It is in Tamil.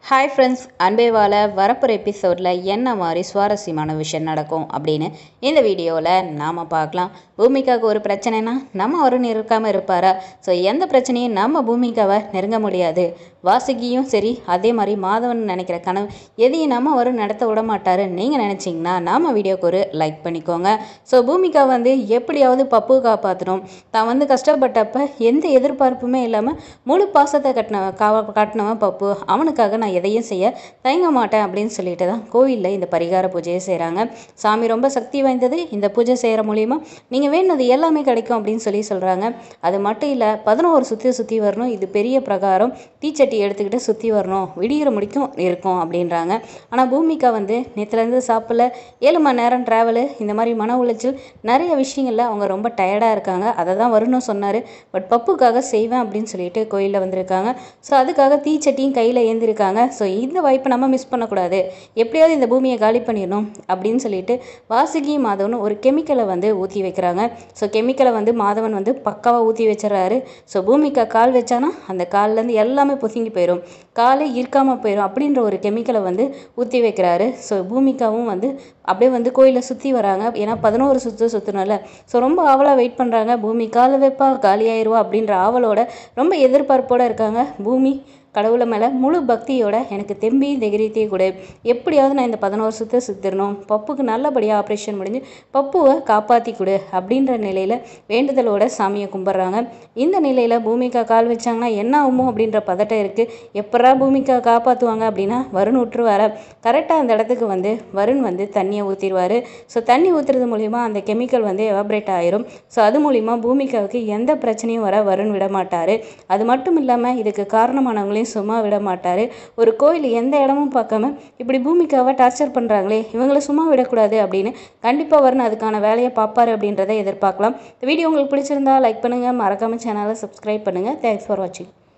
ஹாய் ஃப்ரெண்ட்ஸ் அன்பேவால வரப்போகிற எபிசோடில் என்ன மாதிரி சுவாரஸ்யமான விஷயம் நடக்கும் அப்படின்னு இந்த வீடியோவில் நாம் பார்க்கலாம் பூமிக்காவுக்கு ஒரு பிரச்சனைனா நம்ம வருண் இருக்காமல் இருப்பாரா ஸோ எந்த பிரச்சனையும் நம்ம பூமிக்காவை நெருங்க முடியாது வாசுகியும் சரி அதே மாதிரி மாதவன் நினைக்கிற கனவு எதையும் நம்ம வருண் நடத்த விட மாட்டாரு நீங்கள் நினச்சிங்கன்னா நாம வீடியோக்கு ஒரு லைக் பண்ணிக்கோங்க ஸோ பூமிகா வந்து எப்படியாவது பப்பு காப்பாற்றணும் தான் வந்து கஷ்டப்பட்டப்ப எந்த எதிர்பார்ப்புமே இல்லாமல் முழு பாசத்தை கட்டின காவ காட்டினவன் பப்பு அவனுக்காக நான் எதையும் செய்ய தயங்க மாட்டேன் அப்படின்னு சொல்லிட்டு தான் கோயிலில் இந்த பரிகார பூஜையை செய்கிறாங்க சாமி ரொம்ப சக்தி வாய்ந்தது இந்த பூஜை செய்கிற மூலியமா நீங்கள் வேணுனது எல்லாமே கிடைக்கும் அப்படின்னு சொல்லி சொல்கிறாங்க அது மட்டும் இல்லை பதினோரு சுற்றி சுற்றி வரணும் இது பெரிய பிரகாரம் தீச்சட்டி எடுத்துக்கிட்டு சுற்றி வரணும் விடிகிற முடிக்கும் இருக்கும் அப்படின்றாங்க ஆனால் பூமிகா வந்து நேற்றுலேருந்து சாப்பிடல ஏழு மணி நேரம் ட்ராவலு இந்த மாதிரி மன உளைச்சல் நிறைய விஷயங்களில் அவங்க ரொம்ப டயர்டாக இருக்காங்க அதை தான் வரணும் சொன்னார் பட் பப்புக்காக செய்வேன் அப்படின்னு சொல்லிட்டு கோயிலில் வந்திருக்காங்க ஸோ அதுக்காக தீச்சட்டியும் கையில் ஏந்திருக்காங்க ஸோ இந்த வாய்ப்பை நம்ம மிஸ் பண்ணக்கூடாது எப்படியாவது இந்த பூமியை காலி பண்ணிடணும் அப்படின்னு சொல்லிட்டு வாசுகி மாதவன் ஒரு கெமிக்கலை வந்து ஊற்றி வைக்கிறாங்க ஸோ கெமிக்கலை வந்து மாதவன் வந்து பக்காவாக ஊற்றி வச்சிடறாரு ஸோ பூமிக்கா கால் வச்சானா அந்த கால்லேருந்து எல்லாமே பொசுங்கி போயிடும் காலே இருக்காமல் போயிடும் அப்படின்ற ஒரு கெமிக்கலை வந்து ஊற்றி வைக்கிறாரு ஸோ பூமிக்காவும் வந்து அப்படியே வந்து கோயிலை சுற்றி வராங்க ஏன்னா பதினோரு சுற்று சுற்றணும்ல ஸோ ரொம்ப ஆவலாக வெயிட் பண்ணுறாங்க பூமி காலை வைப்பா காலியாயிருவா அப்படின்ற ஆவலோட ரொம்ப எதிர்பார்ப்போடு இருக்காங்க பூமி கடவுளை மேலே முழு பக்தியோட எனக்கு தெம்பி தைரியத்தையும் கொடு எப்படியாவது நான் இந்த பதினோரு சுத்த சுத்திரணும் பப்புக்கு நல்லபடியாக ஆப்ரேஷன் முடிஞ்சு பப்புவை காப்பாற்றி கொடு அப்படின்ற நிலையில் வேண்டுதலோட சாமியை கும்பிட்றாங்க இந்த நிலையில் பூமிக்கா கால் வச்சாங்கன்னா என்ன ஆகுமோ அப்படின்ற பதட்டம் இருக்குது எப்படா பூமிக்கா காப்பாற்றுவாங்க அப்படின்னா வருண் விட்டுருவார கரெக்டாக அந்த இடத்துக்கு வந்து வருண் வந்து தண்ணியை ஊற்றிடுவார் ஸோ தண்ணி ஊற்றுறது மூலிமா அந்த கெமிக்கல் வந்து எவாப்ரேட் ஆயிரும் ஸோ அது மூலிமா பூமிக்காவுக்கு எந்த பிரச்சனையும் வர வருண் விட மாட்டார் அது மட்டும் இல்லாமல் இதுக்கு காரணமானவங்களையும் சும்மா விட மாட்டார் ஒரு கோயில் எந்த இடமும் பார்க்காம இப்படி பூமிக்காவை டார்ச்சர் பண்ணுறாங்களே இவங்களை சும்மா விடக்கூடாது அப்படின்னு கண்டிப்பாக வருண் அதுக்கான வேலையை பார்ப்பாரு அப்படின்றத எதிர்பார்க்கலாம் இந்த வீடியோ உங்களுக்கு பிடிச்சிருந்தா லைக் பண்ணுங்கள் மறக்காமல் சேனலை சப்ஸ்கிரைப் பண்ணுங்கள் தேங்க்ஸ் ஃபார் வாட்சிங்